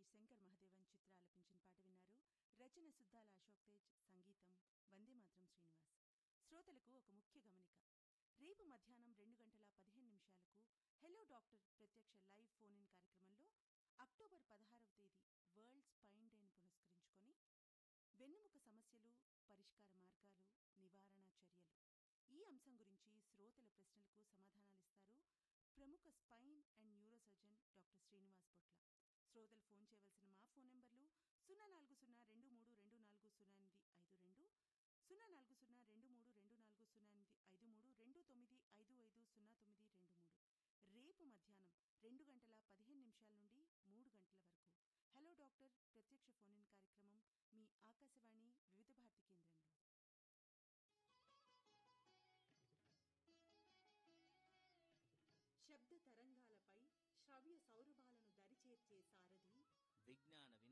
శంకర్ మహదేవన్ చిత్ర ఆలపించిన పాట విన్నారు రచన సుద్దాల అశోక్ తేజ్ సంగీతం వందే మాత్రం శ్రీనివాస్ శ్రోతలకు ఒక ముఖ్య గమనిక రేపు మధ్యాహ్నం రెండు గంటల పదిహేను నిమిషాలకు హెలో డాక్టర్ ప్రత్యక్ష లైవ్ ఫోన్ ఇన్ కార్యక్రమంలో అక్టోబర్ పదహారవ తేదీ వరల్డ్ స్పైన్ డేను పురస్కరించుకొని వెన్నుముక సమస్యలు పరిష్కార మార్గాలు నివారణ చర్యలు ఈ అంశం గురించి శ్రోతల ప్రశ్నలకు సమాధానాలిస్తారు ప్రముఖ spine and neurosurgeon doctor Srinivas Botla శ్రోతలు ఫోన్ చేయవలసిన మా ఫోన్ నంబర్లు సున్నా నాలుగు సున్నా రెండు మూడు రెండు నాలుగు సున్నా ఎనిమిది ఐదు రెండు సున్నా నాలుగు సున్నా రెండు మూడు రెండు నాలుగు సున్నా ఎనిమిది ఐదు మూడు రెండు తొమ్మిది ఐదు ఐదు సున్నా తొమ్మిది రెండు మూడు రేపు మధ్యాహ్నం రెండు గంటల పదిహేను నిమిషాల నుండి మూడు గంటల వరకు హలో డాక్టర్ ప్రత్యక్ష ఫోన్ ఇన్ కార్యక్రమం మీ ఆకాశవాణి వివిధ భారతి కేంద్రంలో శబ్ద తరంగాలపై శ్రవ్య సౌరభాలను దరిచేర్చే సారథి విజ్ఞాన